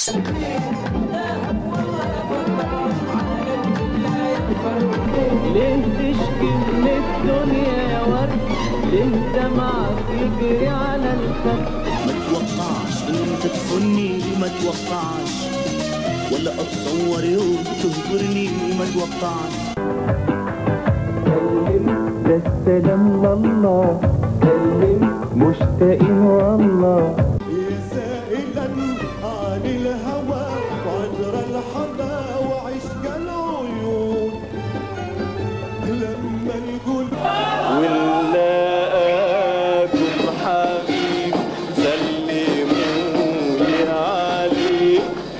ليه تشكي من الدنيا يا ورد ليه دمعك يجري على الخد ما توقعش انت تخوني ما توقعش ولا اتصور يوم تهجرني ما توقعش ده السلام لله سلم مشتاقين والله سائلا عن الهوى وعذر الحظى وعشق العيون لما نقول ونلاقاكم حبيب سلموني عليه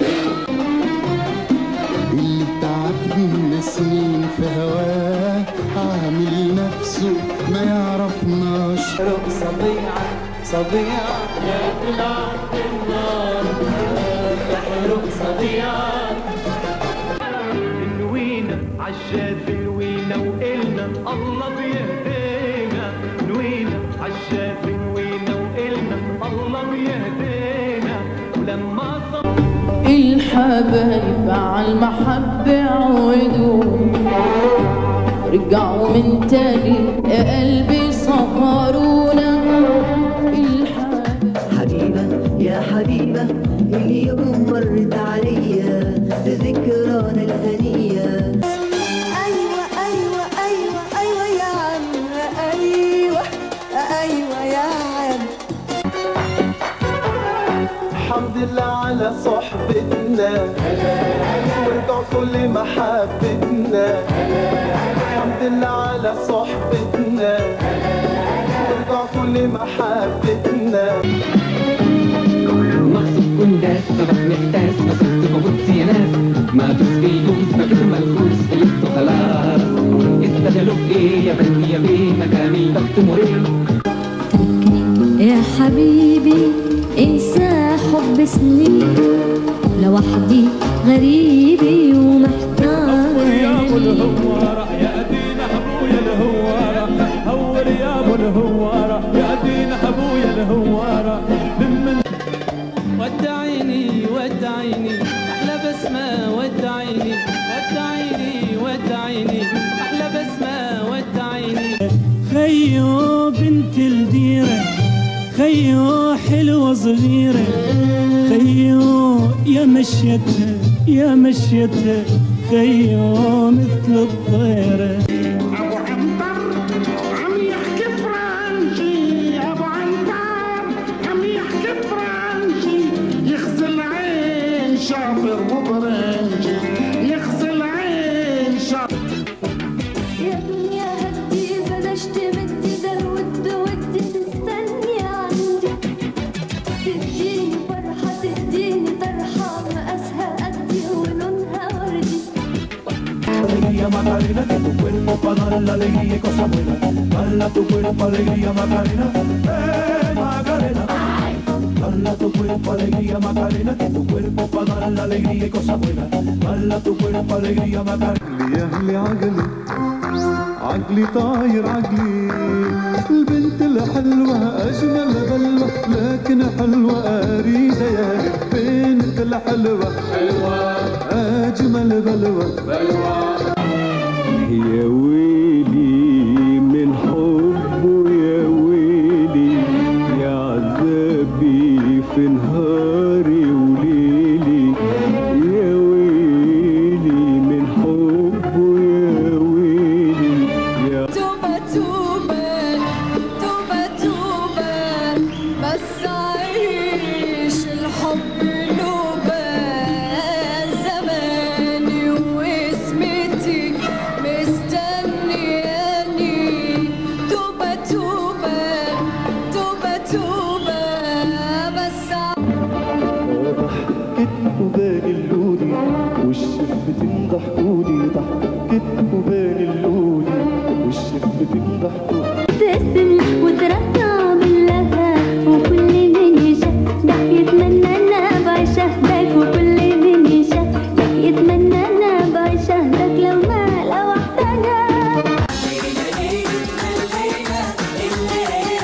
اللي تعبني من سنين في هواه عامل نفسه ما يعرفناش صبيعة صبيعة يا طلع في النار تحرق صبيعة نوينا عالشاف نوينا وقلنا الله بيهدينا نوينا عالشاف نوينا وقلنا الله بيهدينا ولما صبر الحبايب على المحبة عودوا رجعوا من تاني يا قلبي صبرونا الحبايب حبيبة يا حبيبة اليوم مرت عليا ذكرانا الهنية أيوة أيوة أيوة أيوة يا عم أيوة أيوة يا عم الحمد لله على صحبتنا وارجع كل محبتنا الحمد لله على صحبتنا وارجع كل محبتنا مقصود كل ناس سبق محتاس مسكت فبص يا ناس ما تسقيلوش فاكر ملكوس قلت خلاص استدلوا بايه يا بني يا بيه مكاني بخت مريح يا حبيبي انسى حب سنين لوحدي غريبي ومحتار يا ابو الهوارة يا دينا ابويا الهوارة هور يا ابو الهوارة يا دينا ابويا الهوارة من ودعيني ودعيني احلى بسمة ودعيني ودعيني ودعيني احلى بسمة ودعيني خيو بنت الديرة خيو حلوة صغيرة خيو يا مشيتها يا مشيتها خيو مثل الطيرة ابو عنتر عم يحكي فرنسي ابو عنتر عم يحكي فرنسي يخزي العين شاطر وبرنجي يخزي العين شاطر يا دنيا هدي بلاش تمدي ده الود ودي تستني عندي تديني فرحة تديني طرحة مقاسها قدي ولونها وردي Alegría Macarena, que tu cuerpo para dar la alegría y cosas buenas. Dala tu cuerpo alegría Macarena, eh Macarena. Dala tu cuerpo alegría Macarena, que tu cuerpo para dar la alegría y cosas buenas. Dala tu cuerpo alegría Macarena. يا اهلي عقلي عقلي طاير عقلي البنت الحلوة أجمل بلوة لكن حلوة أريدة يا بنت الحلوة حلوة أجمل بلوة يا ويلي من حبه يا ويلي يا عذابي في نهاري وليلي يا ويلي من حبه يا ويلي يا توبة توبة توبة توبة بس عيش الحب نوبة زماني واسمتي مستنياني توبة توبة توبة توبة بس ضحكت وبان اللولي والشفتين ضحكولي ضحكت وبان اللولي والشفتين ضحكولي تبتسم وترجع باللهى وكل من يشاهدك يتمنى انا بعيش اهداك وكل من يشاهدك يتمنى انا بعيش اهداك لو ما لو احتاجك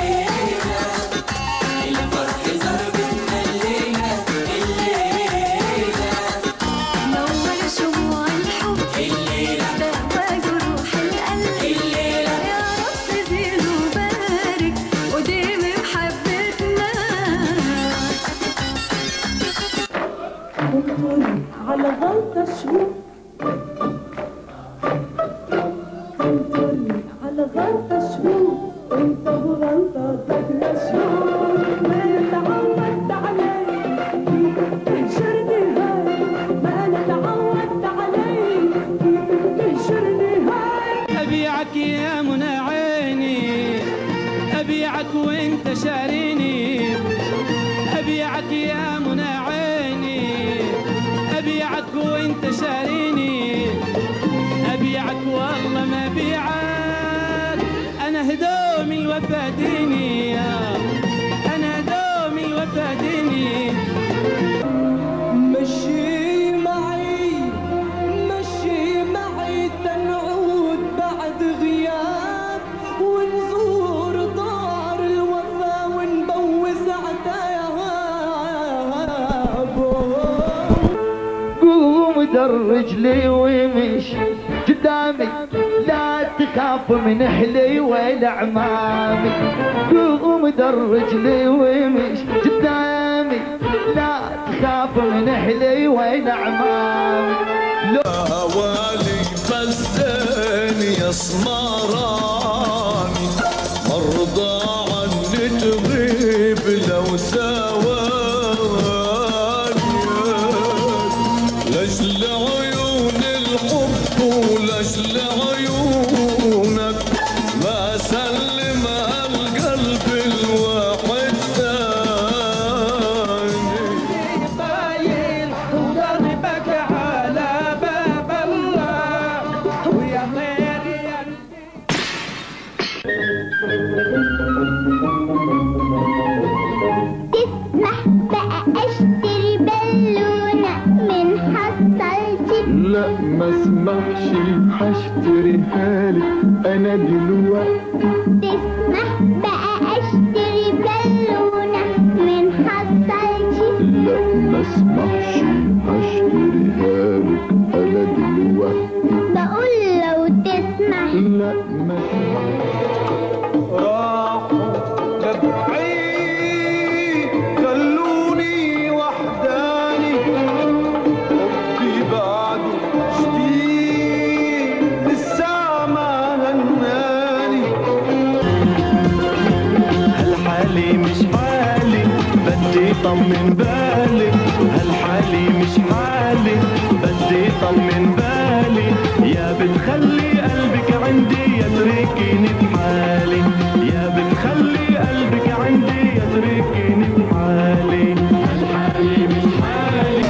الفرح زار بالملينا الليلة غلطة شهور انطرني على غلطة شهور انت وغلطتك مشهور ما انا تعودت عليك كيفك تهجرني هاي ما انا تعودت عليك كيفك تهجرني هاي أبيعك يا منى عيني أبيعك وأنت شاريني أبيعك يا منى عيني أبيعك وأنت شاريني أبيعك والله ما أبيعك أنا هدومي الوفا ديني أنا هدومي الوفا ديني مشي معي مشي معي تنعود بعد غياب ونزور دار الوفا ونبوس عتاب قوم درج لي ومشي قدامي لا تخاف من اهلي ولا عمامي قوم درج لي ومشي قدامي لا تخاف من اهلي ولا عمامي هوالي فزاني يا سمراني مرضى عني تغيب لو ثواني لاجل عيون الحب ولاجل عيونك ما سلم القلب الواحد ثاني باين وقلبك على باب الله ويا خير يا تسمح بقى اشتري بالونة من حصلتي لا ما اسمحش هشتريها لك انا دلوقتي تسمح بقى اشتري بالونة من حصلتي لا ما اسمحش هشتريها لك انا دلوقتي بقول لو تسمح لا ما اسمحش راحوا لبعيد خلوني وحداني حبي بعده جديد لسه ما هناني هالحالي مش حالي بدي طمن بالي هالحالي مش حالي بدي طمن بالي يا بتخلي قلبك عندي يتركني بحالي يا بتخلي قلبك عندي يتركني بحالي هالحالي مش حالي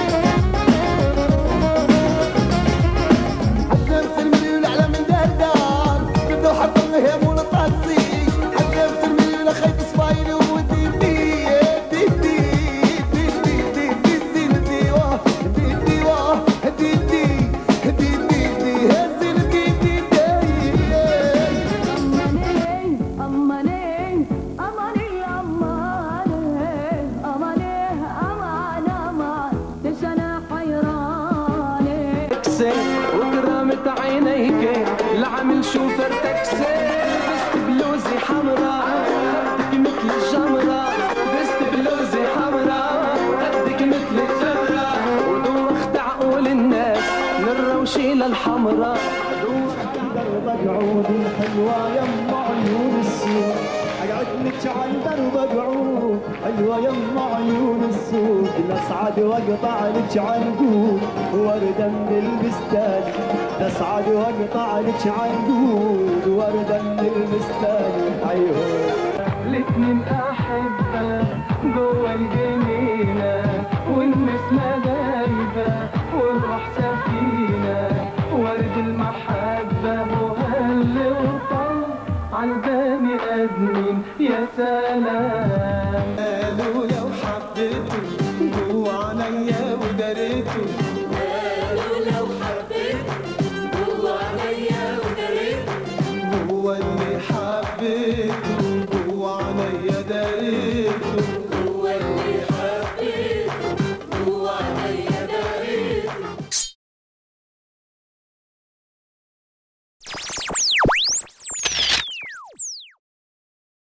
حلفت المليون على من دار دار بدو حط الهيمون الطاسي حلفت المليون خيط صفايلي ودي دي دي دي دي دي دي دي دي دي واه دي دي واه دي دي دي دي دي هزي دي دي دي أماني أماني أماني أماني أمان أمان ليش أنا حيرانة تاكسي وكرامة عينيك لعمل شوفر تاكسي لبست بلوزي حمرا قدك مثل الجمرة لبست بلوزي حمرا قدك مثل الجمرة ودوخت عقول الناس من الروشي للحمرا درب قعود الحلوة يما عيون السوق اقعد لك على درب قعود حلوة يما عيون السوق نصعد واقطع لك عنقود وردا من البستان نصعد واقطع لك عنقود وردا من البستان ايوه الاتنين أحبة جوا الجنينة والنسمة غايبة والروح سفينة ورد المحبة مهل وطل عالبني آدمين يا سلام